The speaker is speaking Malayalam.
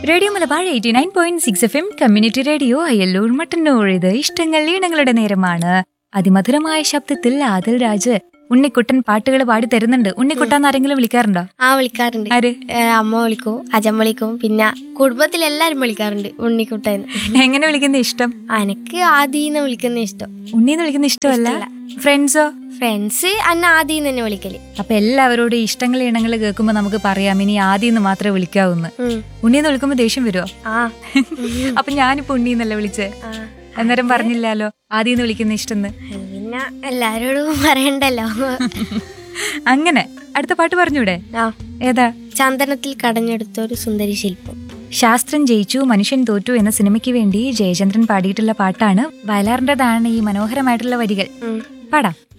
Radio Malabar eighty nine point six F M community radio Ayyallur Mattannur ഇത് ഇഷ്ടങ്ങൾ ഈണങ്ങളുടെ നേരമാണ് അതിമധുരമായ ശബ്ദത്തിൽ ആദിൽ രാജ് ഉണ്ണിക്കുട്ടൻ പാട്ടുകൾ പാടി തരുന്നുണ്ട് ഉണ്ണിക്കുട്ടാന്ന് ആരെങ്കിലും വിളിക്കാറുണ്ടോ ആ വിളിക്കാറുണ്ട് ആര് ഏ, അമ്മ വിളിക്കും അജം വിളിക്കും പിന്നെ കുടുംബത്തിലെല്ലാരും വിളിക്കാറുണ്ട് ഉണ്ണിക്കുട്ടൻ എങ്ങനെ വിളിക്കുന്ന ഇഷ്ടം അനക്ക് ആദീന്ന് വിളിക്കുന്ന ഇഷ്ടം ഉണ്ണീന്ന് വിളിക്കുന്ന ഇഷ്ടമല്ല ഫ്രണ്ട്സോ ഫ്രണ്ട്സ് അന്ന ആദീന്ന് തന്നെ വിളിക്കല് അപ്പൊ എല്ലാവരോടും ഇഷ്ടങ്ങൾ ഇണങ്ങൾ കേൾക്കുമ്പോ നമുക്ക് പറയാം ഇനി ആദ്യം മാത്രമേ വിളിക്കാവൂന്ന് ഉം. ഉണ്ണീന്ന് വിളിക്കുമ്പോ ദേഷ്യം വരുമോ ആ അപ്പൊ ഞാനിപ്പോ ഉണ്ണീന്നല്ല വിളിച്ചേ ആ. അന്നേരം പറഞ്ഞില്ലാലോ ആദ്യം വിളിക്കുന്ന ഇഷ്ടന്ന് അത് പിന്നെ എല്ലാരോടും പറയണ്ടല്ലോ അങ്ങനെ അടുത്ത പാട്ട് പറഞ്ഞൂടെ ആ ഏതാ ചന്ദനത്തിൽ കടഞ്ഞെടുത്ത ഒരു സുന്ദരി ശില്പം ശാസ്ത്രം ജയിച്ചു മനുഷ്യൻ തോറ്റു എന്ന സിനിമയ്ക്ക് വേണ്ടി ജയചന്ദ്രൻ പാടിയിട്ടുള്ള പാട്ടാണ് വയലാറിൻ്റെതാണ് ഈ മനോഹരമായിട്ടുള്ള വരികൾ ഉം. പാടാം